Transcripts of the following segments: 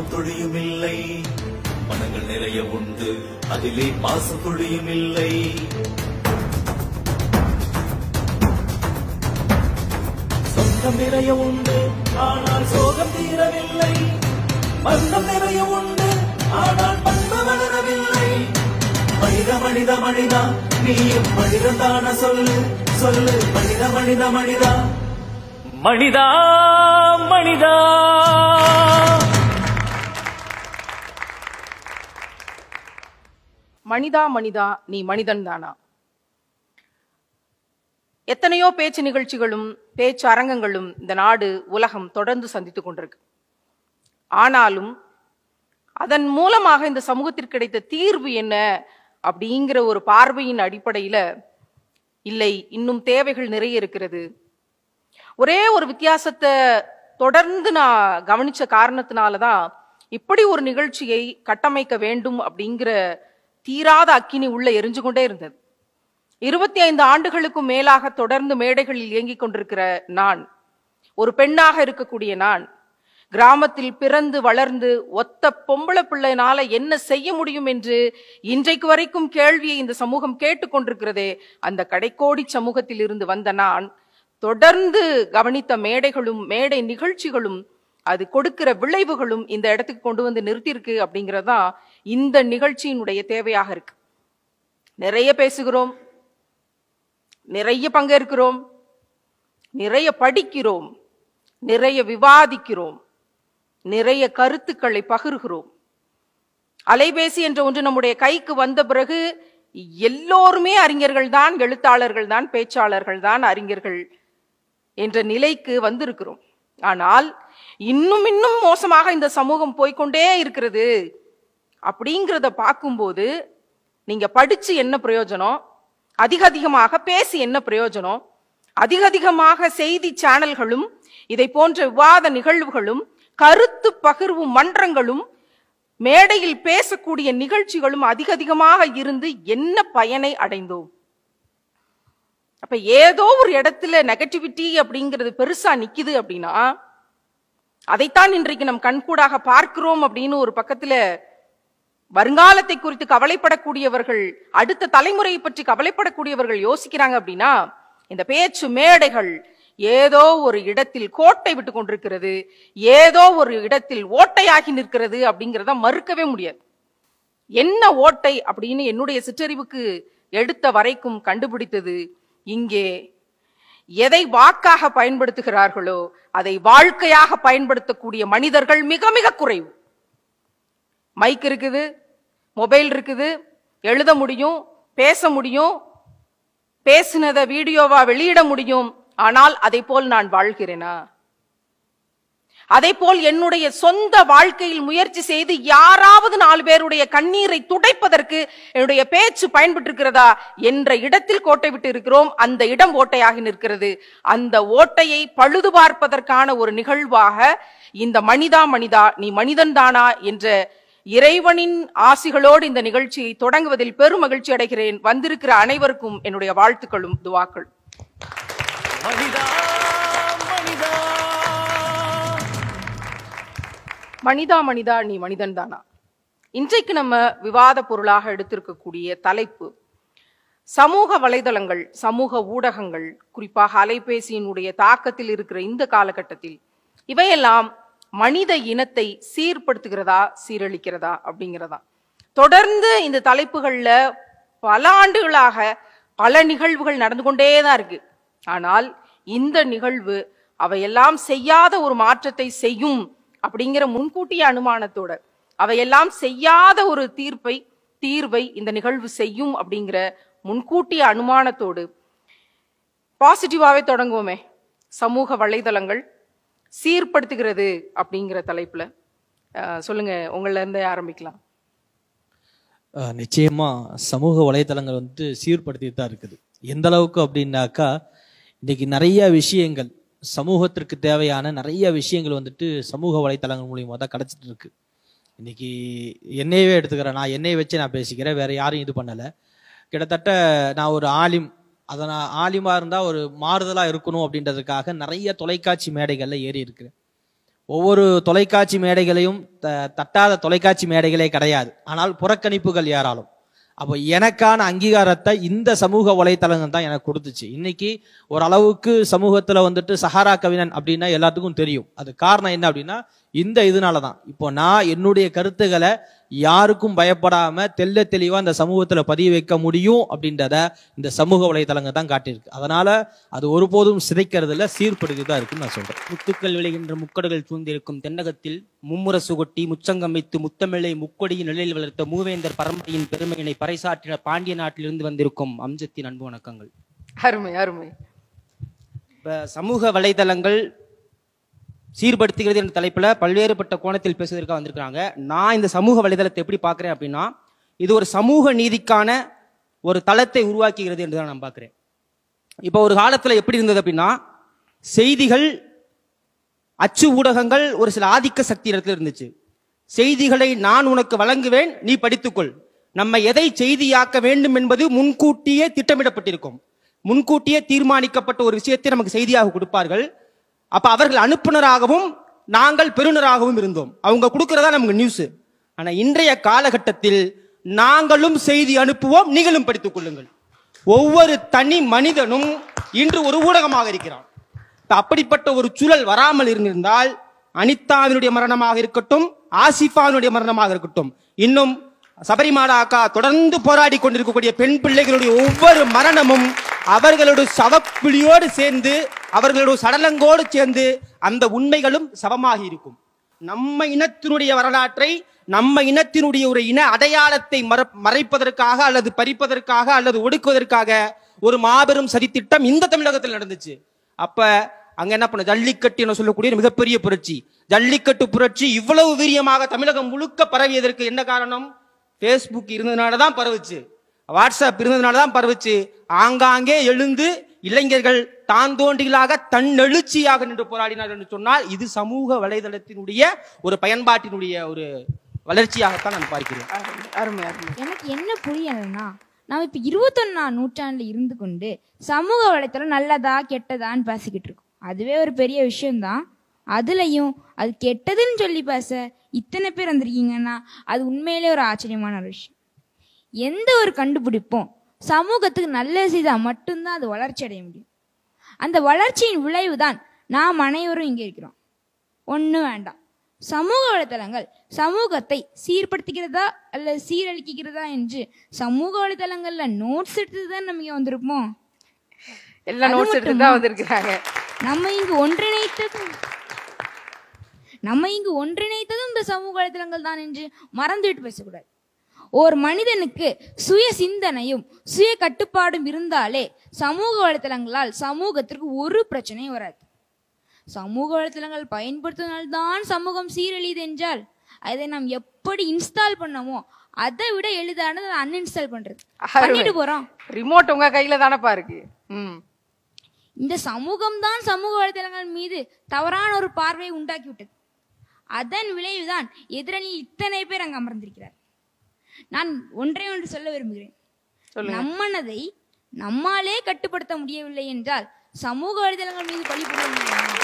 பாவம் துளியும் இல்லை மனங்கள் நிறைய உண்டு அதிலே பாசம் துளியும் இல்லை சொந்தம் நிறைய உண்டு ஆனால் சோகம் தீரவில்லை பந்தம் நிறைய உண்டு ஆனால் பண்பு வளரவில்லை மனித மனித மனிதா நீயும் மனிதந்தான சொல்லு சொல்லு மனித மனித மனிதா மனிதா மனிதா மனிதா மனிதா நீ மனிதன் தானா எத்தனையோ பேச்சு நிகழ்ச்சிகளும் பேச்சு அரங்கங்களும் இந்த நாடு உலகம் தொடர்ந்து சந்தித்துக் கொண்டிருக்கு ஆனாலும் அதன் மூலமாக இந்த சமூகத்திற்கு கிடைத்த தீர்வு என்ன அப்படிங்கிற ஒரு பார்வையின் அடிப்படையில இல்லை இன்னும் தேவைகள் நிறைய இருக்கிறது ஒரே ஒரு வித்தியாசத்தை தொடர்ந்து நான் கவனிச்ச காரணத்தினாலதான் இப்படி ஒரு நிகழ்ச்சியை கட்டமைக்க வேண்டும் அப்படிங்கிற தீராத அக்கினி உள்ள எரிஞ்சு கொண்டே இருந்தது இருபத்தி ஐந்து ஆண்டுகளுக்கும் மேலாக தொடர்ந்து மேடைகளில் இயங்கிக் கொண்டிருக்கிற நான் ஒரு பெண்ணாக இருக்கக்கூடிய நான் கிராமத்தில் பிறந்து வளர்ந்து ஒத்த பொம்பளை பிள்ளைனால என்ன செய்ய முடியும் என்று இன்றைக்கு வரைக்கும் கேள்வியை இந்த சமூகம் கேட்டுக்கொண்டிருக்கிறதே அந்த கடைக்கோடி சமூகத்தில் இருந்து வந்த நான் தொடர்ந்து கவனித்த மேடைகளும் மேடை நிகழ்ச்சிகளும் அது கொடுக்கிற விளைவுகளும் இந்த இடத்துக்கு கொண்டு வந்து நிறுத்தியிருக்கு அப்படிங்கறதுதான் இந்த நிகழ்ச்சியினுடைய தேவையாக இருக்கு நிறைய பேசுகிறோம் நிறைய பங்கேற்கிறோம் நிறைய படிக்கிறோம் நிறைய விவாதிக்கிறோம் நிறைய கருத்துக்களை பகிர்கிறோம் அலைபேசி என்ற ஒன்று நம்முடைய கைக்கு வந்த பிறகு எல்லோருமே அறிஞர்கள் தான் எழுத்தாளர்கள் தான் பேச்சாளர்கள் தான் அறிஞர்கள் என்ற நிலைக்கு வந்திருக்கிறோம் ஆனால் இன்னும் இன்னும் மோசமாக இந்த சமூகம் போய்க்கொண்டே இருக்கிறது அப்படிங்கிறத பார்க்கும்போது நீங்க படிச்சு என்ன பிரயோஜனம் அதிக அதிகமாக பேசி என்ன பிரயோஜனம் அதிக அதிகமாக செய்தி சேனல்களும் இதை போன்ற விவாத நிகழ்வுகளும் கருத்து பகிர்வு மன்றங்களும் மேடையில் பேசக்கூடிய நிகழ்ச்சிகளும் அதிக அதிகமாக இருந்து என்ன பயனை அடைந்தோம் அப்ப ஏதோ ஒரு இடத்துல நெகட்டிவிட்டி அப்படிங்கிறது பெருசா நிக்குது அப்படின்னா அதைத்தான் இன்றைக்கு நம் கண்கூடாக பார்க்கிறோம் அப்படின்னு ஒரு பக்கத்துல வருங்காலத்தை குறித்து கவலைப்படக்கூடியவர்கள் அடுத்த தலைமுறையை பற்றி கவலைப்படக்கூடியவர்கள் யோசிக்கிறாங்க அப்படின்னா இந்த பேச்சு மேடைகள் ஏதோ ஒரு இடத்தில் கோட்டை விட்டு கொண்டிருக்கிறது ஏதோ ஒரு இடத்தில் ஓட்டையாகி நிற்கிறது அப்படிங்கிறத மறுக்கவே முடியாது என்ன ஓட்டை அப்படின்னு என்னுடைய சிற்றறிவுக்கு எடுத்த வரைக்கும் கண்டுபிடித்தது இங்கே எதை வாக்காக பயன்படுத்துகிறார்களோ அதை வாழ்க்கையாக பயன்படுத்தக்கூடிய மனிதர்கள் மிக மிக குறைவு மைக் இருக்குது மொபைல் இருக்குது எழுத முடியும் பேச முடியும் பேசினத வீடியோவா வெளியிட முடியும் ஆனால் அதை போல் நான் வாழ்கிறேனா அதை போல் என்னுடைய சொந்த வாழ்க்கையில் முயற்சி செய்து யாராவது நாலு பேருடைய கண்ணீரை துடைப்பதற்கு என்னுடைய பேச்சு பயன்பட்டிருக்கிறதா என்ற இடத்தில் கோட்டை விட்டு இருக்கிறோம் அந்த இடம் ஓட்டையாகி நிற்கிறது அந்த ஓட்டையை பழுது பார்ப்பதற்கான ஒரு நிகழ்வாக இந்த மனிதா மனிதா நீ மனிதன் தானா என்ற இறைவனின் ஆசிகளோடு இந்த நிகழ்ச்சியை தொடங்குவதில் பெரும் மகிழ்ச்சி அடைகிறேன் வந்திருக்கிற அனைவருக்கும் என்னுடைய வாழ்த்துக்களும் துவாக்கள் மனிதா மனிதா மனிதா மனிதா நீ மனிதன் தானா இன்றைக்கு நம்ம விவாத பொருளாக எடுத்திருக்கக்கூடிய தலைப்பு சமூக வலைதளங்கள் சமூக ஊடகங்கள் குறிப்பாக அலைபேசியினுடைய தாக்கத்தில் இருக்கிற இந்த காலகட்டத்தில் இவையெல்லாம் மனித இனத்தை சீர்படுத்துகிறதா சீரழிக்கிறதா அப்படிங்கிறதா தொடர்ந்து இந்த தலைப்புகள்ல பல ஆண்டுகளாக பல நிகழ்வுகள் நடந்து கொண்டே தான் இருக்கு ஆனால் இந்த நிகழ்வு அவையெல்லாம் செய்யாத ஒரு மாற்றத்தை செய்யும் அப்படிங்கிற முன்கூட்டிய அனுமானத்தோட அவையெல்லாம் செய்யாத ஒரு தீர்ப்பை தீர்வை இந்த நிகழ்வு செய்யும் அப்படிங்கிற முன்கூட்டிய அனுமானத்தோடு பாசிட்டிவாவே தொடங்குவோமே சமூக வலைதளங்கள் சீர்படுத்துகிறது அப்படிங்கிற தலைப்புல அஹ், சொல்லுங்க உங்கள இருந்தே ஆரம்பிக்கலாம் அஹ் நிச்சயமா சமூக வலைத்தளங்கள் வந்து சீர்படுத்திட்டு தான் இருக்குது எந்த அளவுக்கு அப்படின்னாக்கா இன்னைக்கு நிறைய விஷயங்கள் சமூகத்திற்கு தேவையான நிறைய விஷயங்கள் வந்துட்டு சமூக வலைத்தளங்கள் மூலியமா தான் கிடைச்சிட்டு இருக்கு இன்னைக்கு என்னையவே எடுத்துக்கிறேன் நான் என்னைய வச்சு நான் பேசிக்கிறேன் வேற யாரும் இது பண்ணல கிட்டத்தட்ட நான் ஒரு ஆலிம் அதை நான் ஆலிமா இருந்தா ஒரு மாறுதலா இருக்கணும் அப்படின்றதுக்காக நிறைய தொலைக்காட்சி மேடைகள்ல ஏறி இருக்கிறேன் ஒவ்வொரு தொலைக்காட்சி மேடைகளையும் த- தட்டாத தொலைக்காட்சி மேடைகளே கிடையாது ஆனால் புறக்கணிப்புகள் ஏராளம் அப்போ எனக்கான அங்கீகாரத்தை இந்த சமூக வலைத்தளங்கள் தான் எனக்கு கொடுத்துச்சு இன்னைக்கு ஓரளவுக்கு சமூகத்துல வந்துட்டு சஹாரா கவிஞன் அப்படின்னா எல்லாத்துக்கும் தெரியும் அது காரணம் என்ன அப்படின்னா இந்த இதனால தான் இப்போ நான் என்னுடைய கருத்துக்களை யாருக்கும் பயப்படாம தெள்ள தெளிவா இந்த சமூகத்துல பதிய வைக்க முடியும் அப்படின்றத இந்த சமூக வலைத்தளங்கள் தான் காட்டியிருக்கு அதனால அது ஒருபோதும் சிதைக்கிறது இல்ல சீர்படுத்தி தான் இருக்குன்னு நான் சொல்றேன் முத்துக்கள் விளைகின்ற முக்கடுகள் சூழ்ந்திருக்கும் தென்னகத்தில் மும்முர சுகட்டி முச்சங்கம் வைத்து முத்தமிழை முக்கொடியின் நிலையில் வளர்த்த மூவேந்தர் பரம்பரையின் பெருமையினை பறைசாற்றின பாண்டிய நாட்டிலிருந்து வந்திருக்கும் அம்சத்தின் அன்பு வணக்கங்கள் அருமை அருமை இப்ப சமூக வலைதளங்கள் சீர்படுத்துகிறது என்ற தலைப்புல பல்வேறுபட்ட கோணத்தில் பேசுவதற்காக வந்திருக்காங்க நான் இந்த சமூக வலைதளத்தை எப்படி பார்க்கிறேன் அப்படின்னா இது ஒரு சமூக நீதிக்கான ஒரு தளத்தை உருவாக்குகிறது என்று தான் நான் பார்க்கிறேன் இப்போ ஒரு காலத்துல எப்படி இருந்தது அப்படின்னா செய்திகள் அச்சு ஊடகங்கள் ஒரு சில ஆதிக்க சக்தி இடத்துல இருந்துச்சு செய்திகளை நான் உனக்கு வழங்குவேன் நீ படித்துக்கொள் நம்ம எதை செய்தியாக்க வேண்டும் என்பது முன்கூட்டியே திட்டமிடப்பட்டிருக்கும் முன்கூட்டியே தீர்மானிக்கப்பட்ட ஒரு விஷயத்தை நமக்கு செய்தியாக கொடுப்பார்கள் அப்ப அவர்கள் அனுப்புனராகவும் நாங்கள் பெறுநராகவும் இருந்தோம் அவங்க கொடுக்கறதா நமக்கு நியூஸ் ஆனா இன்றைய காலகட்டத்தில் நாங்களும் செய்தி அனுப்புவோம் நீங்களும் படித்துக் கொள்ளுங்கள் ஒவ்வொரு தனி மனிதனும் இன்று ஒரு ஊடகமாக இருக்கிறான் இப்ப அப்படிப்பட்ட ஒரு சூழல் வராமல் இருந்திருந்தால் அனிதாவினுடைய மரணமாக இருக்கட்டும் ஆசிஃபாவினுடைய மரணமாக இருக்கட்டும் இன்னும் சபரிமாலா அக்கா தொடர்ந்து போராடி கொண்டிருக்கக்கூடிய பெண் பிள்ளைகளுடைய ஒவ்வொரு மரணமும் அவர்களுடைய சவக்குழியோடு சேர்ந்து அவர்களுடைய சடலங்கோடு சேர்ந்து அந்த உண்மைகளும் சவமாகி இருக்கும் நம்ம இனத்தினுடைய வரலாற்றை நம்ம இனத்தினுடைய ஒரு இன அடையாளத்தை மற- மறைப்பதற்காக அல்லது பறிப்பதற்காக அல்லது ஒடுக்குவதற்காக ஒரு மாபெரும் சதித்திட்டம் இந்த தமிழகத்தில் நடந்துச்சு அப்ப அங்க என்ன பண்ண ஜல்லிக்கட்டு என சொல்லக்கூடிய ஒரு மிகப்பெரிய புரட்சி ஜல்லிக்கட்டு புரட்சி இவ்வளவு வீரியமாக தமிழகம் முழுக்க பரவியதற்கு என்ன காரணம் ஃபேஸ்புக் இருந்ததுனால தான் பரவுச்சு வாட்ஸ்அப் இருந்ததுனால தான் பரவுச்சு ஆங்காங்கே எழுந்து இளைஞர்கள் தான் தோண்டிகளாக தன்னெழுச்சியாக நின்று போராடினார் என்று சொன்னால் இது சமூக வலைதளத்தினுடைய ஒரு பயன்பாட்டினுடைய ஒரு வளர்ச்சியாகத்தான் நான் பார்க்கிறேன் அருமை அருமை அருமை எனக்கு என்ன புரியலைன்னா நம்ம இப்போ இருபத்தொன்னாம் நூற்றாண்டுல இருந்து கொண்டு சமூக வலைத்தளம் நல்லதா கெட்டதான்னு பேசிக்கிட்டு இருக்கோம் அதுவே ஒரு பெரிய விஷயம்தான் அதுலயும் அது கெட்டதுன்னு சொல்லி பேச இத்தனை பேர் வந்திருக்கீங்கன்னா அது உண்மையிலே ஒரு ஆச்சரியமான ஒரு விஷயம் எந்த ஒரு கண்டுபிடிப்பும் சமூகத்துக்கு நல்லது செய்தால் மட்டும்தான் அது வளர்ச்சி அடைய முடியும் அந்த வளர்ச்சியின் விளைவு தான் நாம் அனைவரும் இங்கே இருக்கிறோம் ஒன்றும் வேண்டாம் சமூக வலைத்தளங்கள் சமூகத்தை சீர்படுத்துகிறதா அல்லது சீரழிக்கிறதா என்று சமூக வலைத்தளங்கள்ல நோட்ஸ் எடுத்து தான் நம்ம இங்க வந்திருப்போம் எல்லாம் அது நோட்ஸ் எடுத்து மட்டுமா? தான் வந்திருக்கிறாங்க நம்ம இங்கு ஒன்றிணைத்ததும் நம்ம இங்கு ஒன்றிணைத்ததும் இந்த சமூக வலைத்தளங்கள் தான் என்று மறந்துவிட்டு பேசக்கூடாது ஒரு மனிதனுக்கு சுய சிந்தனையும் சுய கட்டுப்பாடும் இருந்தாலே சமூக வலைத்தளங்களால் சமூகத்திற்கு ஒரு பிரச்சனையும் வராது சமூக வலைத்தளங்கள் பயன்படுத்தினால்தான் சமூகம் சீரழியுது என்றால் அதை நாம் எப்படி இன்ஸ்டால் பண்ணமோ அதை விட எளிதானது அன்இன்ஸ்டால் பண்றது பண்ணிட்டு போறோம் ரிமோட் உங்க கையில தானப்பா இருக்கு ம் இந்த சமூகம் தான் சமூக வலைதளங்கள் மீது தவறான ஒரு பார்வையை உண்டாக்கி விட்டது அதன் விளைவுதான் எதிரணியில் இத்தனை பேர் அங்கு அமர்ந்திருக்கிறார் நான் ஒன்றே ஒன்று சொல்ல விரும்புகிறேன் சொல்லுங்க. நம்மனதை நம்மாலே கட்டுப்படுத்த முடியவில்லை என்றால் சமூக வலைதளங்கள் மீது பழி போட முடியுமா?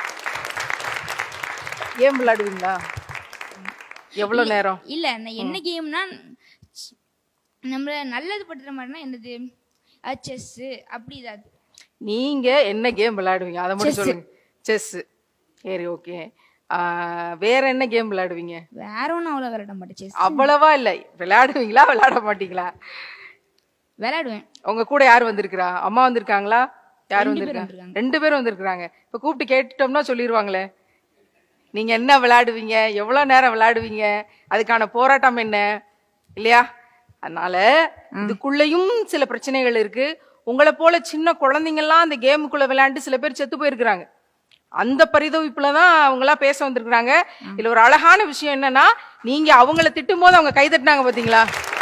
கேம் விளையாடுவீங்களா எவ்வளவு நேரம் இல்ல நான் என்ன கேம்னா நம்மள நல்லது படுத்துற மாதிரினா என்னது செஸ் அப்படி இதாது நீங்க என்ன கேம் விளையாடுவீங்க அதை மட்டும் Chess. சொல்லுங்க செஸ் சரி ஓகே வேற என்ன கேம் விளையாடுவீங்க வேற ஒன்றும் அவ்வளோ விளையாட மாட்டேன் செஸ் அவ்வளவா இல்ல விளையாடுவீங்களா விளையாட மாட்டீங்களா விளையாடுவேன் உங்க கூட யார் வந்திருக்கிறா அம்மா வந்திருக்காங்களா யார் ரெண்டு பேர் வந்திருக்காங்க வந்திருக்காங்க. ரெண்டு பேரும் வந்திருக்காங்க இப்ப கூப்பிட்டு கேட்டுட்டோம்னா சொல்லிடுவாங்களே நீங்க என்ன விளையாடுவீங்க எவ்வளவு நேரம் விளையாடுவீங்க அதுக்கான போராட்டம் என்ன இல்லையா அதனால இதுக்குள்ளேயும் சில பிரச்சனைகள் இருக்கு உங்களை போல சின்ன குழந்தைங்கெல்லாம் அந்த கேமுக்குள்ள விளையாண்டு சில பேர் செத்து போயிருக்கிறாங்க அந்த பரிதவிப்புல தான் அவங்களா பேச வந்திருக்கிறாங்க இதுல ஒரு அழகான விஷயம் என்னன்னா நீங்க அவங்கள திட்டும் போது அவங்க கை தட்டினாங்க பாத்தீங்களா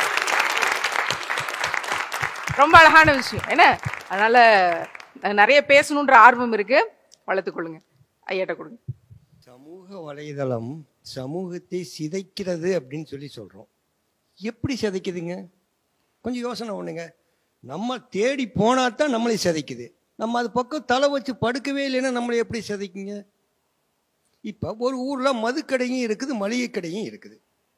ரொம்ப அழகான விஷயம் என்ன அதனால அஹ், நிறைய பேசணுன்ற ஆர்வம் இருக்கு வளர்த்துக்கொள்ளுங்க ஐயாட்ட கொடுங்க சமூக வலைதளம் சமூகத்தை சிதைக்கிறது அப்படின்னு சொல்லி சொல்கிறோம் எப்படி சிதைக்குதுங்க கொஞ்சம் யோசனை பண்ணுங்க நம்ம தேடி போனா தான் நம்மளை சிதைக்குது நம்ம அது பக்கம் தலை வச்சு படுக்கவே இல்லைன்னா நம்மளை எப்படி சிதைக்குங்க இப்போ ஒரு ஊரில் மதுக்கடையும் இருக்குது மளிகை கடையும் இருக்குது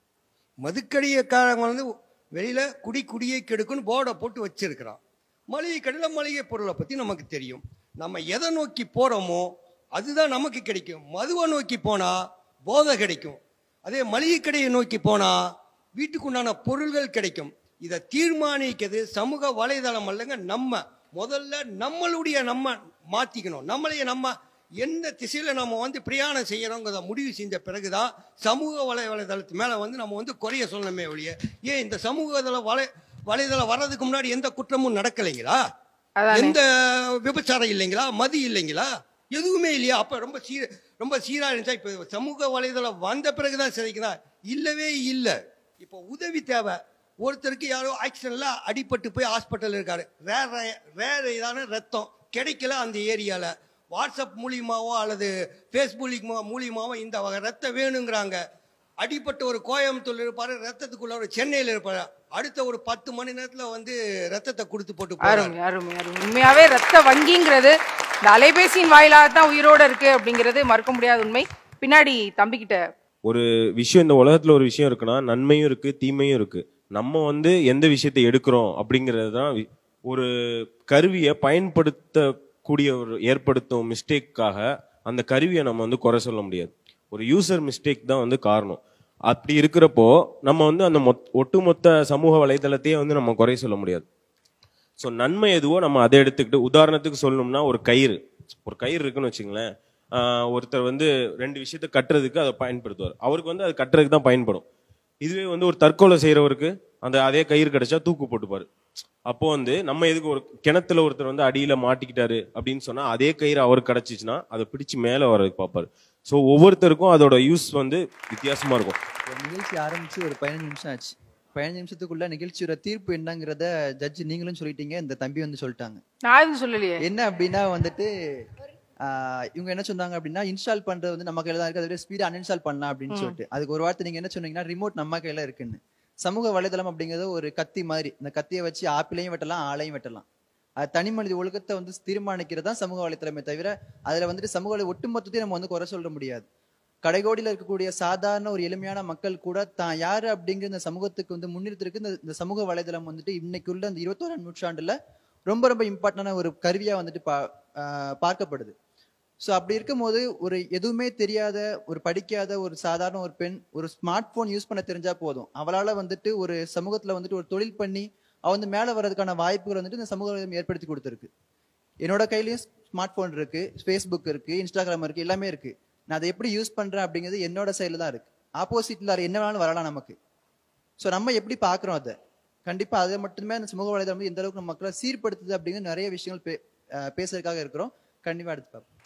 மதுக்கடையக்காரங்க வந்து வெளியில் குடி குடியை கெடுக்குன்னு போர்டை போட்டு வச்சிருக்கிறான் மளிகை கடையில் மளிகை பொருளை பற்றி நமக்கு தெரியும் நம்ம எதை நோக்கி போகிறோமோ அதுதான் நமக்கு கிடைக்கும் மதுவை நோக்கி போனால் போதை கிடைக்கும் அதே மளிகை கடையை நோக்கி போனால் வீட்டுக்குண்டான பொருள்கள் கிடைக்கும் இதை தீர்மானிக்கிறது சமூக வலைதளம் அல்லங்க நம்ம முதல்ல நம்மளுடைய நம்ம மாற்றிக்கணும் நம்மளையே நம்ம எந்த திசையில் நம்ம வந்து பிரயாணம் செய்யறோங்கிறத முடிவு செஞ்ச பிறகுதான் சமூக வலை வலைதளத்து மேலே வந்து நம்ம வந்து குறைய சொல்லணுமே ஒழிய ஏன் இந்த சமூக தள வலை வலைதளம் வர்றதுக்கு முன்னாடி எந்த குற்றமும் நடக்கலைங்களா அதானே. எந்த விபச்சாரம் இல்லைங்களா மதி இல்லைங்களா எதுவுமே இல்லையா அப்ப ரொம்ப சீர ரொம்ப சீரா இருந்துச்சா இப்ப சமூக வலைதளம் வந்த பிறகுதான் சிதைக்குதா இல்லவே இல்லை இப்போ உதவி தேவை ஒருத்தருக்கு யாரோ ஆக்சிடென்ட்ல அடிபட்டு போய் ஹாஸ்பிட்டல் இருக்காரு வேற வேற இதான ரத்தம் கிடைக்கல அந்த ஏரியால வாட்ஸ்அப் மூலியமாவோ அல்லது ஃபேஸ்புக் மூலியமாவோ இந்த வகை ரத்தம் வேணுங்கிறாங்க அடிப்பட்ட ஒரு கோயம்புத்தூர் இருப்பாரு ரத்தத்துக்குள்ள ஒரு சென்னையில் இருப்பாரு அடுத்த ஒரு பத்து மணி நேரத்துல வந்து ரத்தத்தை கொடுத்து போட்டு போறாரு அருமை அருமை அருமை உண்மையாவே ரத்த வங்கிங்கிறது இந்த அலைபேசியின் வாயிலாக தான் உயிரோட இருக்கு அப்படிங்கிறது மறுக்க முடியாத உண்மை பின்னாடி தம்பிக்கிட்ட ஒரு விஷயம் இந்த உலகத்துல ஒரு விஷயம் இருக்குன்னா நன்மையும் இருக்கு தீமையும் இருக்கு நம்ம வந்து எந்த விஷயத்தை எடுக்கிறோம் அப்படிங்கிறது தான் வி- ஒரு கருவியை பயன்படுத்தக்கூடிய ஒரு ஏற்படுத்தும் மிஸ்டேக்காக அந்த கருவியை நம்ம வந்து குறை சொல்ல முடியாது ஒரு யூசர் மிஸ்டேக் தான் வந்து காரணம் அப்படி இருக்கிறப்போ நம்ம வந்து அந்த மொத் ஒட்டுமொத்த சமூக வலைதளத்தையே வந்து நம்ம குறை சொல்ல முடியாது ஸோ நன்மை எதுவோ நம்ம அதை எடுத்துக்கிட்டு உதாரணத்துக்கு சொல்லணும்னா ஒரு கயிறு ஒரு கயிறு இருக்குன்னு வச்சுங்களேன் ஆஹ் ஒருத்தர் வந்து ரெண்டு விஷயத்த கட்டுறதுக்கு அதை பயன்படுத்துவார் அவருக்கு வந்து அது கட்டுறதுக்கு தான் பயன்படும் இதுவே வந்து ஒரு தற்கொலை செய்யறவருக்கு அந்த அதே கயிறு கிடைச்சா தூக்கு போட்டுப்பாரு அப்போ வந்து நம்ம எதுக்கு ஒரு கிணத்துல ஒருத்தர் வந்து அடியில மாட்டிக்கிட்டாரு அப்படின்னு சொன்னா அதே கயிறு அவருக்கு கிடைச்சிச்சுன்னா அதை பிடிச்சு மேல வர்றதுக்கு பார்ப்பாரு ஸோ ஒவ்வொருத்தருக்கும் அதோட யூஸ் வந்து வித்தியாசமா இருக்கும் ஒரு நிகழ்ச்சி ஆரம்பிச்சு ஒரு பதினஞ்சு நிமிஷம் ஆச்சு பதினஞ்சு நிமிஷத்துக்குள்ள நிகழ்ச்சியோட தீர்ப்பு என்னங்கிறத ஜட்ஜ் நீங்களும் சொல்லிட்டீங்க இந்த தம்பி வந்து சொல்லிட்டாங்க நான் எதுவும் சொல்லலையே என்ன அப்படின்னா வந்துட்டு ஆஹ் இவங்க என்ன சொன்னாங்க அப்படின்னா இன்ஸ்டால் பண்றது வந்து நம்ம கையில தான் இருக்கு அதை ஸ்பீட் அன்இன்ஸ்டால் பண்ணலாம் அப்படின்னு சொல்லிட்டு அதுக்கு ஒரு வார்த்தை நீங்க என்ன சொன்னீங்கன்னா ரிமோட் நம்ம கையில இருக்குன்னு சமூக வலைதளம் அப்படிங்கிறது ஒரு கத்தி மாதிரி இந்த கத்தியை வச்சு ஆப்பிளையும் வெட்டலாம் ஆளையும் வெட்டலாம் அது தனி மனித ஒழுக்கத்தை வந்து தீர்மானிக்கிறது தான் சமூக வலைத்தளமே தவிர அதுல வந்துட்டு சமூக வலை ஒட்டுமொத்தத்தையும் நம்ம வந்து குறை சொல்ல முடியாது கடைகோடியில் இருக்கக்கூடிய சாதாரண ஒரு எளிமையான மக்கள் கூட தான் யாரு அப்படிங்கிற இந்த சமூகத்துக்கு வந்து முன்னிறுத்திருக்கு இந்த இந்த சமூக வலைதளம் வந்துட்டு இன்னைக்குள்ள இந்த இருபத்தோராம் நூற்றாண்டுல ரொம்ப ரொம்ப இம்பார்ட்டன்டான ஒரு கருவியா வந்துட்டு பா ஆஹ் பார்க்கப்படுது ஸோ அப்படி இருக்கும்போது ஒரு எதுவுமே தெரியாத ஒரு படிக்காத ஒரு சாதாரண ஒரு பெண் ஒரு ஸ்மார்ட் போன் யூஸ் பண்ண தெரிஞ்சா போதும் அவளால வந்துட்டு ஒரு சமூகத்துல வந்துட்டு ஒரு தொழில் பண்ணி அவ வந்து மேல வர்றதுக்கான வாய்ப்புகள் வந்துட்டு இந்த சமூக வலைதளம் ஏற்படுத்தி கொடுத்துருக்கு என்னோட கையிலயும் ஸ்மார்ட் போன் இருக்கு ஃபேஸ்புக் இருக்கு இன்ஸ்டாகிராம் இருக்கு எல்லாமே இருக்கு நான் அதை எப்படி யூஸ் பண்றேன் அப்படிங்கிறது என்னோட சைடில் தான் இருக்கு ஆப்போசிட்ல என்ன வேணாலும் வரலாம் நமக்கு ஸோ நம்ம எப்படி பார்க்குறோம் அதை கண்டிப்பா அதை மட்டுமே அந்த சமூக வலைதளம் வந்து எந்த அளவுக்கு நம்ம மக்களை சீர்படுத்துது அப்படிங்கிற நிறைய விஷயங்கள் பே அஹ் பேசுறதுக்காக இருக்கிறோம் கண்டிப்பா எடுத்து பார்ப்போம்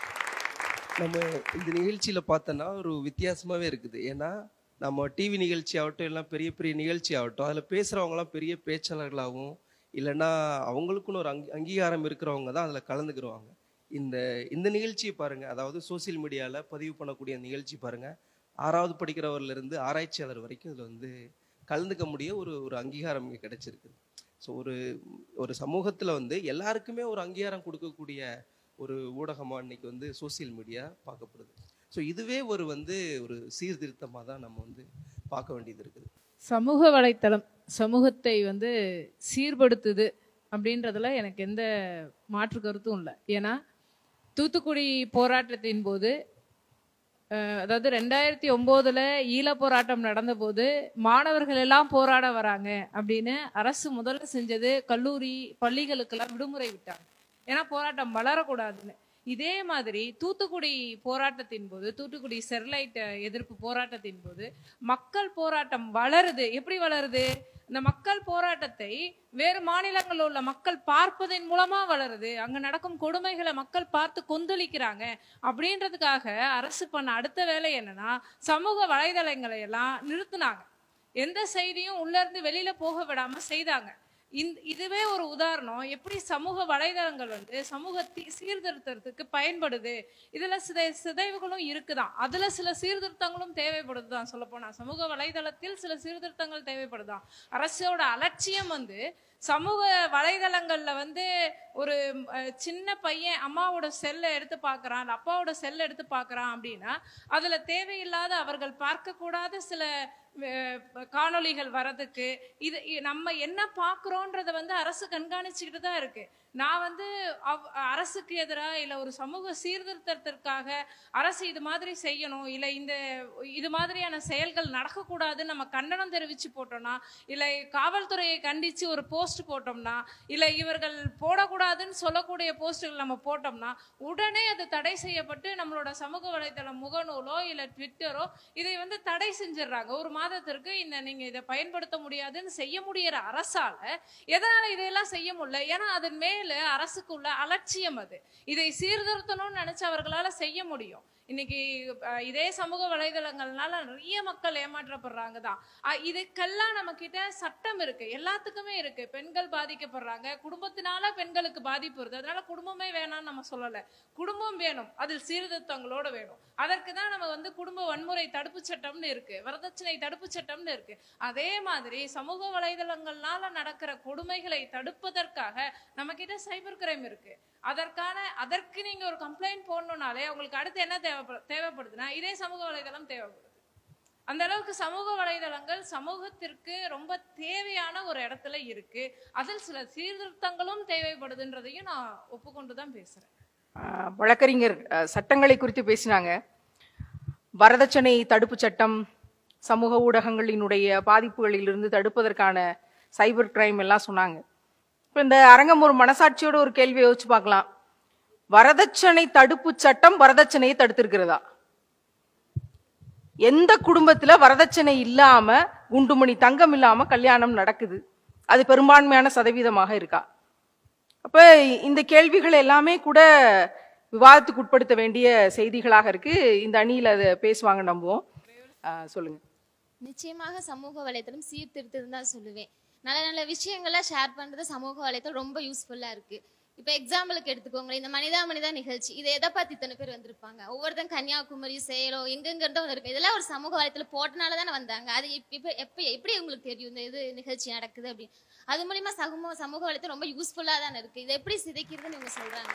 நம்ம இந்த நிகழ்ச்சியில பார்த்தோன்னா ஒரு வித்தியாசமாவே இருக்குது ஏன்னா நம்ம டிவி நிகழ்ச்சி ஆகட்டும் எல்லாம் பெரிய பெரிய நிகழ்ச்சி ஆகட்டும் அதில் பேசுகிறவங்களாம் பெரிய பேச்சாளர்களாகவும் இல்லைன்னா அவங்களுக்குன்னு ஒரு அங்கீ அங்கீகாரம் இருக்கிறவங்க தான் அதில் கலந்துக்கிடுவாங்க இந்த இந்த நிகழ்ச்சியை பாருங்க அதாவது சோஷியல் மீடியாவில் பதிவு பண்ணக்கூடிய நிகழ்ச்சி பாருங்க ஆறாவது படிக்கிறவர்ல இருந்து ஆராய்ச்சியாளர் வரைக்கும் இதில் வந்து கலந்துக்க முடிய ஒரு ஒரு அங்கீகாரம் இங்கே கிடைச்சிருக்கு ஸோ ஒரு ஒரு சமூகத்தில் வந்து எல்லாருக்குமே ஒரு அங்கீகாரம் கொடுக்கக்கூடிய ஒரு ஊடகமாக இன்னைக்கு வந்து சோஷியல் மீடியா பார்க்கப்படுது ஸோ இதுவே ஒரு வந்து ஒரு சீர்திருத்தமாக தான் நம்ம வந்து பார்க்க வேண்டியது இருக்குது சமூக வலைத்தளம் சமூகத்தை வந்து சீர்படுத்துது அப்படின்றதுல எனக்கு எந்த மாற்று கருத்தும் இல்லை ஏன்னா தூத்துக்குடி போராட்டத்தின் போது அஹ், அதாவது ரெண்டாயிரத்தி ஒம்போதுல ஈழ போராட்டம் நடந்தபோது மாணவர்கள் எல்லாம் போராட வராங்க அப்படின்னு அரசு முதல்ல செஞ்சது கல்லூரி பள்ளிகளுக்கெல்லாம் விடுமுறை விட்டாங்க ஏன்னா போராட்டம் வளரக்கூடாதுன்னு இதே மாதிரி தூத்துக்குடி போராட்டத்தின் போது தூத்துக்குடி ஸ்டெர்லைட் எதிர்ப்பு போராட்டத்தின் போது மக்கள் போராட்டம் வளருது எப்படி வளருது இந்த மக்கள் போராட்டத்தை வேறு மாநிலங்களில் உள்ள மக்கள் பார்ப்பதன் மூலமா வளருது அங்க நடக்கும் கொடுமைகளை மக்கள் பார்த்து கொந்தளிக்கிறாங்க அப்படின்றதுக்காக அரசு பண்ண அடுத்த வேலை என்னன்னா சமூக வலைதளங்களை எல்லாம் நிறுத்துனாங்க எந்த செய்தியும் உள்ள இருந்து வெளியில போக விடாம செய்தாங்க இந்த இதுவே ஒரு உதாரணம் எப்படி சமூக வலைதளங்கள் வந்து சமூக தி- சீர்திருத்தத்துக்கு பயன்படுது இதுல சித சிதைவுகளும் இருக்குதான் அதுல சில சீர்திருத்தங்களும் தேவைப்படுதுதான் சொல்ல போனா சமூக வலைதளத்தில் சில சீர்திருத்தங்கள் தேவைப்படுதான் அரசோட அலட்சியம் வந்து சமூக வலைதளங்கள்ல வந்து ஒரு அஹ், சின்ன பையன் அம்மாவோட செல்லை எடுத்து பார்க்கறான் இல்ல அப்பாவோட செல்லை எடுத்து பார்க்கறான் அப்படின்னா அதுல தேவையில்லாத அவர்கள் பார்க்கக்கூடாத சில அஹ், காணொளிகள் வரதுக்கு இது இ- நம்ம என்ன பார்க்குறோன்றத வந்து அரசு கண்காணிச்சுக்கிட்டு தான் இருக்கு நான் வந்து அவ்- அரசுக்கு எதிராக இல்லை ஒரு சமூக சீர்திருத்தத்திற்காக அரசு இது மாதிரி செய்யணும் இல்லை இந்த இது மாதிரியான செயல்கள் நடக்கக்கூடாதுன்னு நம்ம கண்டனம் தெரிவித்து போட்டோம்னா இல்லை காவல்துறையை கண்டித்து ஒரு போஸ்ட் போட்டோம்னா இல்லை இவர்கள் போடக்கூடாதுன்னு சொல்லக்கூடிய போஸ்ட்டுகள் நம்ம போட்டோம்னா உடனே அது தடை செய்யப்பட்டு நம்மளோட சமூக வலைதளம் முகநூலோ இல்லை ட்விட்டரோ இதை வந்து தடை செஞ்சிடுறாங்க ஒரு மாதத்திற்கு இந்த நீங்க இதை பயன்படுத்த முடியாதுன்னு செய்ய முடியற அரசால எதனால இதையெல்லாம் செய்ய முடியல ஏன்னா அதன் மேல அரசுக்குள்ள அலட்சியம் அது இதை சீர்திருத்தணும்னு நினைச்ச அவர்களால செய்ய முடியும் இன்னைக்கு அஹ், இதே சமூக வலைதளங்கள்னால நிறைய மக்கள் ஏமாற்றப்படுறாங்க தான் அஹ், இதுக்கெல்லாம் நம்ம கிட்ட சட்டம் இருக்கு எல்லாத்துக்குமே இருக்கு பெண்கள் பாதிக்கப்படுறாங்க குடும்பத்தினால பெண்களுக்கு பாதிப்பு வருது அதனால குடும்பமே வேணாம்னு நம்ம சொல்லல குடும்பம் வேணும் அதில் சீர்திருத்தங்களோட வேணும் அதற்கு தான் நம்ம வந்து குடும்ப வன்முறை தடுப்பு சட்டம்னு இருக்கு வரதட்சணை தடுப்பு சட்டம்னு இருக்கு அதே மாதிரி சமூக வலைதளங்கள்னால நடக்கிற கொடுமைகளை தடுப்பதற்காக நம்ம கிட்ட சைபர் கிரைம் இருக்கு அதற்கான அதற்கு நீங்க ஒரு கம்ப்ளைண்ட் போடணும்னாலே உங்களுக்கு அடுத்து என்ன தேவைப்படு தேவைப்படுதுன்னா இதே சமூக வலைதளம் தேவைப்படுது அந்த அளவுக்கு சமூக வலைதளங்கள் சமூகத்திற்கு ரொம்ப தேவையான ஒரு இடத்துல இருக்கு அதில் சில சீர்திருத்தங்களும் தேவைப்படுதுன்றதையும் நான் ஒப்புக்கொண்டு தான் பேசுறேன் ஆஹ் வழக்கறிஞர் ஆஹ் சட்டங்களை குறித்து பேசினாங்க வரதட்சணை தடுப்பு சட்டம் சமூக ஊடகங்களினுடைய பாதிப்புகளிலிருந்து தடுப்பதற்கான சைபர் கிரைம் எல்லாம் சொன்னாங்க இப்போ இந்த அரங்கம் ஒரு மனசாட்சியோட ஒரு கேள்வி யோசிச்சு பார்க்கலாம் வரதட்சணை தடுப்பு சட்டம் வரதட்சணையை தடுத்திருக்கிறதா எந்த குடும்பத்துல வரதட்சணை இல்லாம குண்டுமணி தங்கம் இல்லாம கல்யாணம் நடக்குது அது பெரும்பான்மையான சதவீதமாக இருக்கா அப்ப இந்த கேள்விகள் எல்லாமே கூட விவாதத்துக்கு உட்படுத்த வேண்டிய செய்திகளாக இருக்கு இந்த அணியில அதை பேசுவாங்க நம்புவோம் ஆஹ் சொல்லுங்க நிச்சயமாக சமூக வலைத்தளம் சீர்திருத்தம் தான் சொல்லுவேன் நல்ல நல்ல விஷயங்களை ஷேர் பண்றது சமூக வலைத்தளம் ரொம்ப யூஸ்ஃபுல்லா இருக்கு இப்போ எக்ஸாம்பிளுக்கு எடுத்துக்கோங்களேன் இந்த மனிதா மனிதா நிகழ்ச்சி இதை எதை பார்த்து இத்தனை பேர் வந்திருப்பாங்க ஒவ்வொருத்தன் கன்னியாகுமரி சேலம் எங்கெங்க இருந்தோ வந்திருக்கு இதெல்லாம் ஒரு சமூக வலைத்தளம் போட்டனால தானே வந்தாங்க அது இப்ப இப்ப எப்ப எப்படி உங்களுக்கு தெரியும் இந்த இது நிகழ்ச்சி நடக்குது அப்படின்னு அது மூலியமா சமூக சமூக வலைத்தளம் ரொம்ப யூஸ்ஃபுல்லா தானே இருக்கு இதை எப்படி சிதைக்கிறதுன்னு இவங்க சொல்றாங்க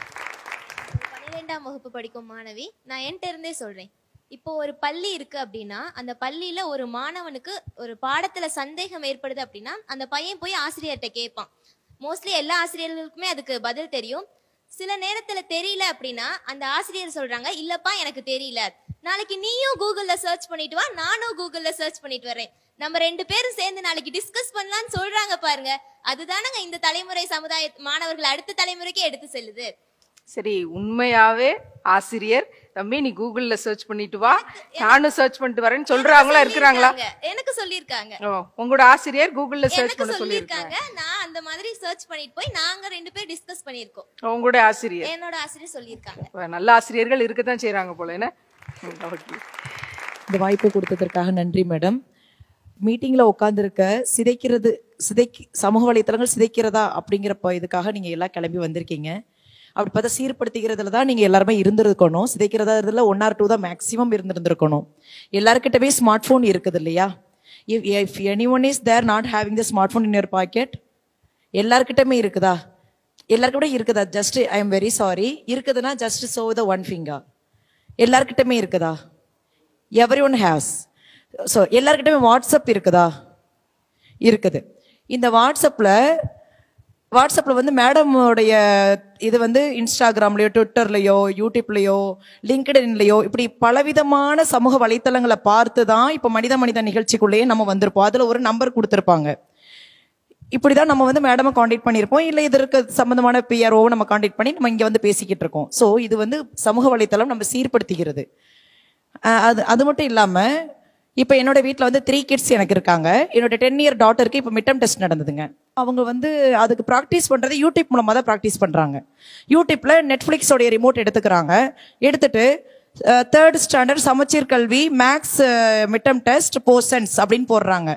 பன்னிரெண்டாம் வகுப்பு படிக்கும் மாணவி நான் என்கிட்ட இருந்தே சொல்றேன் இப்போ ஒரு பள்ளி இருக்கு அப்படின்னா அந்த பள்ளியில ஒரு மாணவனுக்கு ஒரு பாடத்துல சந்தேகம் ஏற்படுது அப்படின்னா அந்த பையன் போய் ஆசிரியர்கிட்ட கேட்பான் மோஸ்ட்லி எல்லா ஆசிரியர்களுக்குமே அதுக்கு பதில் தெரியும் சில நேரத்துல தெரியல அப்படின்னா அந்த ஆசிரியர் சொல்றாங்க இல்லப்பா எனக்கு தெரியல நாளைக்கு நீயும் கூகுள்ல சர்ச் பண்ணிட்டு வா நானும் கூகுள்ல சர்ச் பண்ணிட்டு வரேன் நம்ம ரெண்டு பேரும் சேர்ந்து நாளைக்கு டிஸ்கஸ் பண்ணலாம்னு சொல்றாங்க பாருங்க அதுதானங்க இந்த தலைமுறை சமுதாய மாணவர்கள் அடுத்த தலைமுறைக்கே எடுத்து செல்லுது சரி உண்மையாவே ஆசிரியர் தம்பி நீ கூகுள்ல சர்ச் பண்ணிட்டு வா நானும் சர்ச் பண்ணிட்டு வரேன்னு சொல்றாங்களா இருக்கிறாங்களா சொல்லியிருக்காங்க. எனக்கு சொல்லியிருக்காங்க ஓ, உங்களோட ஆசிரியர் கூகுள்ல சர்ச் எனக்கு பண்ண சொல்லியிருக்காங்க சொல்லியிருக்காங்க நான் அந்த மாதிரி சர்ச் பண்ணிட்டு போய் நாங்க ரெண்டு பேர் டிஸ்கஸ் பண்ணியிருக்கோம் உங்களோட ஆசிரியர் என்னோட ஆசிரியர் சொல்லியிருக்காங்க அப்ப நல்ல ஆசிரியர்கள் இருக்கத்தான் செய்றாங்க போல என்ன ம், okay. இந்த வாய்ப்பு கொடுத்ததற்காக நன்றி மேடம் மீட்டிங்கில் உட்காந்துருக்க சிதைக்கிறது சிதைக்கு சமூக வலைத்தளங்கள் சிதைக்கிறதா அப்படிங்கிற ப- இதுக்காக நீங்கள் எல்லாம் கிளம்பி வந்திருக்கீங்க அப்படி பார்த்தா சீர்படுத்திக்கிறதுல தான் நீங்கள் எல்லாருமே இருந்திருக்கணும் சிதைக்கிறதா இதில் ஒன் ஆர் டூ தான் மேக்ஸிமம் இருந்திருந்திருக்கணும் எல்லாருக்கிட்டவே ஸ்மார்ட் ஃபோன் இருக்குது இல்லையா if if any one is there not having the smart phone in your pocket எல்லாருக்கிட்டமே இருக்குதா எல்லாருக்கிட்ட இருக்குதா just I am very sorry இருக்குதுன்னா just so the one finger எல்லாருக்கிட்டமே இருக்குதா எவ்ரி ஒன் ஹேஸ் ஸோ எல்லாருக்கிட்டமே வாட்ஸ்அப் இருக்குதா இருக்குது இந்த வாட்ஸ்அப்பில் வாட்ஸ்அப்பில் வந்து மேடமோடைய இது வந்து இன்ஸ்டாகிராம்லேயோ ட்விட்டர்லேயோ யூடியூப்லேயோ லிங்க்டின்லேயோ இப்படி பலவிதமான சமூக வலைத்தளங்களை பார்த்து தான் இப்போ மனித மனித நிகழ்ச்சிக்குள்ளேயே நம்ம வந்திருப்போம் அதில் ஒரு நம்பர் கொடுத்துருப்பாங்க இப்படி தான் நம்ம வந்து மேடமை காண்டாக்ட் பண்ணியிருப்போம் இல்லை இதற்கு சம்மந்தமான பிஆர்ஓ நம்ம காண்டாக்ட் பண்ணி நம்ம இங்கே வந்து பேசிக்கிட்டு இருக்கோம் ஸோ இது வந்து சமூக வலைத்தளம் நம்ம சீர்படுத்துகிறது அஹ் அது அது மட்டும் இல்லாமல் இப்போ என்னோட வீட்டில் வந்து த்ரீ கிட்ஸ் எனக்கு இருக்காங்க என்னோட டென் இயர் டாட்டருக்கு இப்போ மிட்டம் டெஸ்ட் நடந்ததுங்க அவங்க வந்து அதுக்கு ப்ராக்டிஸ் பண்ணுறது யூடியூப் மூலமாக தான் ப்ராக்டிஸ் பண்ணுறாங்க யூடியூப்பில் நெட்ஃப்ளிக்ஸோடைய ரிமோட் எடுத்துக்கிறாங்க எடுத்துட்டு தேர்ட் ஸ்டாண்டர்ட் சமச்சீர் கல்வி மேக்ஸ் மிட்டம் டெஸ்ட் போர்சன்ஸ் அப்படின்னு போடுறாங்க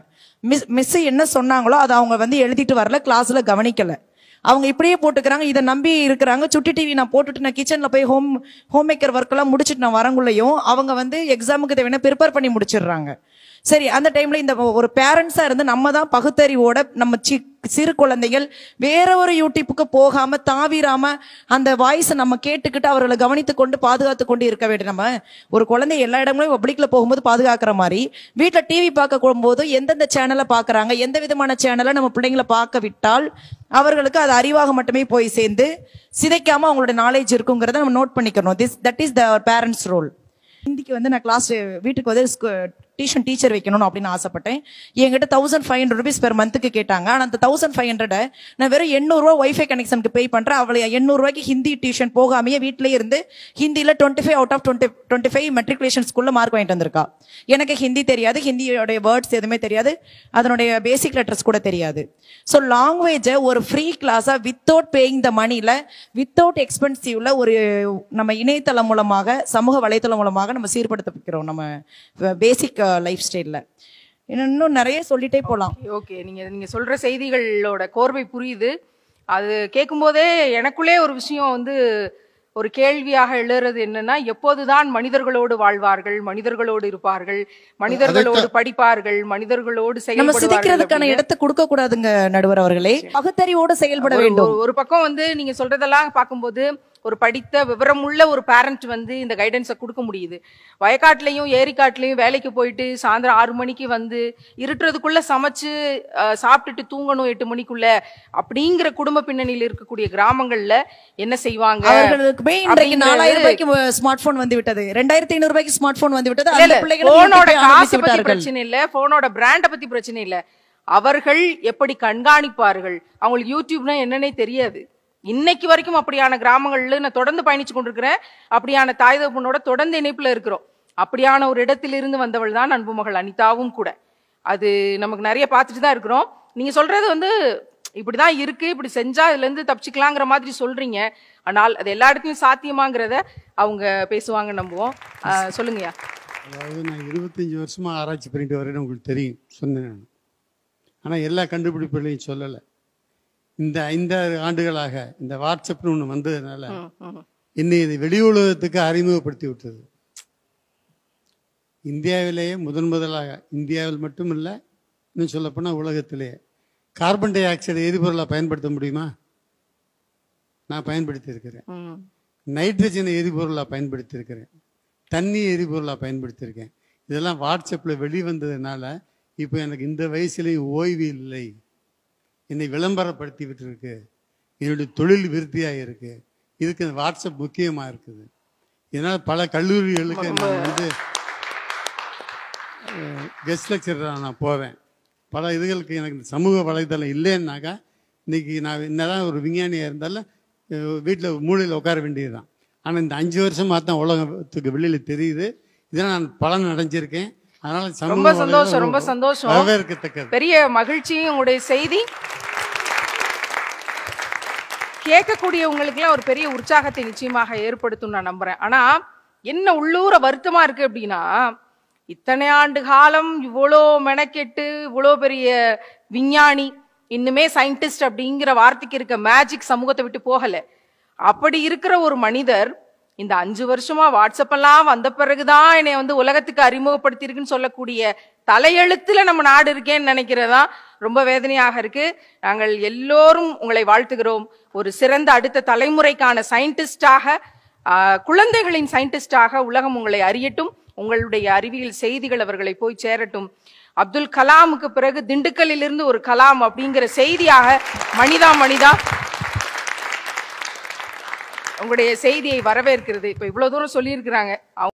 மிஸ் மிஸ் என்ன சொன்னாங்களோ அதை அவங்க வந்து எழுதிட்டு வரல கிளாஸ்ல கவனிக்கல அவங்க இப்படியே போட்டுக்கிறாங்க இதை நம்பி இருக்கிறாங்க சுட்டி டிவி நான் போட்டுட்டு நான் கிச்சன்ல போய் ஹோம் ஹோம் மேக்கர் ஒர்க் எல்லாம் முடிச்சுட்டு நான் வரங்குள்ளேயும் அவங்க வந்து எக்ஸாமுக்கு தேவையான ப்ரிப்பேர் பண்ணி முடிச்சிடுறாங்க சரி அந்த டைம்ல இந்த ஒரு பேரண்ட்ஸா இருந்து நம்ம தான் பகுத்தறிவோட நம்ம சி சிறு குழந்தைகள் வேற ஒரு யூடியூப்புக்கு போகாம தாவிராம அந்த வாய்ஸை நம்ம கேட்டுக்கிட்டு அவர்களை கவனித்து கொண்டு பாதுகாத்து கொண்டு இருக்க வேண்டும் நம்ம ஒரு குழந்தை எல்லா இடங்களும் பப்ளிக்ல போகும்போது பாதுகாக்கிற மாதிரி வீட்டில் டிவி பார்க்க போகும்போது எந்தெந்த சேனலை பார்க்கறாங்க எந்த விதமான சேனலை நம்ம பிள்ளைங்களை பார்க்க விட்டால் அவர்களுக்கு அது அறிவாக மட்டுமே போய் சேர்ந்து சிதைக்காம அவங்களோட நாலேஜ் இருக்குங்கிறத நம்ம நோட் பண்ணிக்கணும் this that is the parents role ஹிந்திக்கு வந்து நான் கிளாஸ் வீட்டுக்கு வந்து டியூஷன் டீச்சர் வைக்கணும்னு அப்படின்னு ஆசைப்பட்டேன் என்கிட்ட thousand five hundred rupees per மந்த்துக்கு கேட்டாங்க ஆனால் அந்த தௌசண்ட் ஃபைவ் ஹண்ட்ரட் நான் வெறும் எண்ணூறுரூவா ஒய்ஃபை கனெக்ஷனுக்கு பே பண்ணுறேன் அவளை எண்ணூறுரூவாய்க்கு ஹிந்தி டியூஷன் போகாமையே வீட்டிலே இருந்து ஹிந்தியில் twenty five out of twenty twenty five matriculation ஸ்கூலில் மார்க் வாங்கிட்டு வந்திருக்கா எனக்கு ஹிந்தி தெரியாது ஹிந்தியோடைய வேர்ட்ஸ் எதுவுமே தெரியாது அதனுடைய பேசிக் லெட்டர்ஸ் கூட தெரியாது ஸோ லாங்குவேஜை ஒரு ஃப்ரீ கிளாஸாக வித்தவுட் பேயிங் த மணியில் வித்தவுட் எக்ஸ்பென்சிவ்ல ஒரு நம்ம இணையதளம் மூலமாக சமூக வலைத்தளம் மூலமாக நம்ம சீர்படுத்த வைக்கிறோம் நம்ம பேசிக் லைஃப் ஸ்டைலில் இன்னும் நிறைய சொல்லிட்டே போகலாம் ஓகே நீங்க நீங்க சொல்ற செய்திகளோட கோர்வை புரியுது அது கேட்கும்போதே எனக்குள்ளே ஒரு விஷயம் வந்து ஒரு கேள்வியாக எழுறது என்னன்னா எப்போதுதான் மனிதர்களோடு வாழ்வார்கள் மனிதர்களோடு இருப்பார்கள் மனிதர்களோடு படிப்பார்கள் மனிதர்களோடு நம்ம செயல்படுவார்கள் சிதைக்கிறதுக்கான அப்படின்னு. இடத்தை கொடுக்க கூடாதுங்க நடுவர் அவர்களே பகுத்தறிவோடு செயல்பட ஒரு- வேண்டும் ஒரு- ஒரு பக்கம் வந்து நீங்க சொல்றதெல்லாம் பார்க்கும்போது ஒரு படித்த விவரமுள்ள ஒரு பேரண்ட் வந்து இந்த கைடன்ஸை கொடுக்க முடியுது வயக்காட்டுலயும் ஏரிக்காட்டுலயும் வேலைக்கு போயிட்டு சாயந்தரம் ஆறு மணிக்கு வந்து இருட்டுறதுக்குள்ள சமைச்சு அஹ், சாப்பிட்டுட்டு தூங்கணும் எட்டு மணிக்குள்ள அப்படிங்கிற குடும்ப பின்னணியில் இருக்கக்கூடிய கிராமங்கள்ல என்ன செய்வாங்க அவர்களுக்குமே இன்றைக்கு அப்படிங்கிறது- நாலாயிரம் ரூபாய்க்கு ஸ்மார்ட் போன் வந்து விட்டது ரெண்டாயிரத்தி ஐநூறு ரூபாய்க்கு ஸ்மார்ட் போன் வந்து விட்டது இல்ல, அந்த இல்ல, பிள்ளைகளும் போனோட யூடியூப்பை காசை ஆரம்பித்து பத்தி விட்டார்கள் பிரச்சனை இல்ல போனோட பிராண்ட பத்தி பிரச்சனை இல்ல அவர்கள் எப்படி கண்காணிப்பார்கள் அவங்களுக்கு யூடியூப்னா என்னன்னே தெரியாது இன்னைக்கு வரைக்கும் அப்படியான கிராமங்கள்ல நான் தொடர்ந்து பயணிச்சு கொண்டிருக்கிறேன் அப்படியான தாய் தகப்பனோட தொடர்ந்து இணைப்புல இருக்கிறோம் அப்படியான ஒரு இடத்திலிருந்து வந்தவள் தான் அன்பு மகள் அனிதாவும் கூட அது நமக்கு நிறைய பார்த்துட்டு தான் இருக்கிறோம் நீங்க சொல்றது வந்து இப்படிதான் இருக்கு இப்படி செஞ்சா இதுல இருந்து தப்பிச்சுக்கலாங்கிற மாதிரி சொல்றீங்க ஆனால் அது எல்லா இடத்துலயும் சாத்தியமாங்கிறத அவங்க பேசுவாங்க நம்புவோம் ஆஹ் சொல்லுங்கய்யா அதாவது நான் இருபத்தஞ்சி வருஷமாக ஆராய்ச்சி பண்ணிட்டு வரேன்னு உங்களுக்கு தெரியும் சொன்னேன் நான் ஆனால் எல்லா கண்டுபிடிப்புகளையும் சொல்லலை இந்த ஐந்தாறு ஆண்டுகளாக இந்த வாட்ஸ்அப்னு ஒன்று வந்ததுனால என்னை இது வெளி உலகத்துக்கு அறிமுகப்படுத்தி விட்டது இந்தியாவிலேயே முதன் முதலாக இந்தியாவில் மட்டுமல்ல இன்னும் சொல்லப்போனால் உலகத்திலேயே கார்பன் டை ஆக்சைடு எரிபொருளாக பயன்படுத்த முடியுமா நான் பயன்படுத்தியிருக்கிறேன் ம். நைட்ரஜனை எரிபொருளாக பயன்படுத்தியிருக்கிறேன் தண்ணி எரிபொருளாக பயன்படுத்தியிருக்கேன் இதெல்லாம் வாட்ஸ்அப்பில் வெளிவந்ததுனால இப்போ எனக்கு இந்த வயசுலேயும் ஓய்வு இல்லை என்னை விளம்பரப்படுத்தி விட்டுருக்கு என்னுடைய தொழில் விருத்தியாக இருக்கு இதுக்கு இந்த வாட்ஸ்அப் முக்கியமாக இருக்குது இதனால் பல கல்லூரிகளுக்கு நான் வந்து கெஸ்ட் லெக்சராக நான் போவேன் பல இதுகளுக்கு எனக்கு இந்த சமூக வலைதளம் இல்லைன்னாக்கா இன்னைக்கு நான் என்னதான் ஒரு விஞ்ஞானியாக இருந்தாலும் வீட்டில் மூலையில் உட்கார வேண்டியதுதான் ஆனால் இந்த அஞ்சு வருஷமாக தான் உலகத்துக்கு வெளியில் தெரியுது இதெல்லாம் நான் பலன் அடைஞ்சிருக்கேன் அதனால சமூக ரொம்ப வலைதளம் சந்தோஷம் ரொம்ப சந்தோஷம் வரவேற்கத்தக்கது பெரிய மகிழ்ச்சி உங்களுடைய செய்தி கேட்கக்கூடியவங்களுக்குலாம் ஒரு பெரிய உற்சாகத்தை நிச்சயமாக ஏற்படுத்தும் நான் நம்புறேன் ஆனா என்ன உள்ளூர வருத்தமா இருக்கு அப்படின்னா இத்தனை ஆண்டு காலம் இவ்வளோ மெனக்கெட்டு இவ்வளோ பெரிய விஞ்ஞானி இன்னுமே சயின்டிஸ்ட் அப்படிங்கிற வார்த்தைக்கு இருக்க மேஜிக் சமூகத்தை விட்டு போகல அப்படி இருக்கிற ஒரு மனிதர் இந்த அஞ்சு வருஷமா வாட்ஸ்அப் எல்லாம் வந்த பிறகுதான் என்னை வந்து உலகத்துக்கு அறிமுகப்படுத்தியிருக்குன்னு சொல்லக்கூடிய தலையெழுத்துல நம்ம நாடு இருக்கேன்னு நினைக்கிறதா ரொம்ப வேதனையாக இருக்கு நாங்கள் எல்லோரும் உங்களை வாழ்த்துகிறோம் ஒரு சிறந்த அடுத்த தலைமுறைக்கான சயின்டிஸ்டாக குழந்தைகளின் சயின்டிஸ்டாக உலகம் உங்களை அறியட்டும் உங்களுடைய அறிவியல் செய்திகள் அவர்களை போய் சேரட்டும் அப்துல் கலாமுக்கு பிறகு திண்டுக்கல்லில் இருந்து ஒரு கலாம் அப்படிங்கிற செய்தியாக மனிதா மனிதா உங்களுடைய செய்தியை வரவேற்கிறது இப்ப இவ்வளவு தூரம் சொல்லியிருக்கிறாங்க அவங்க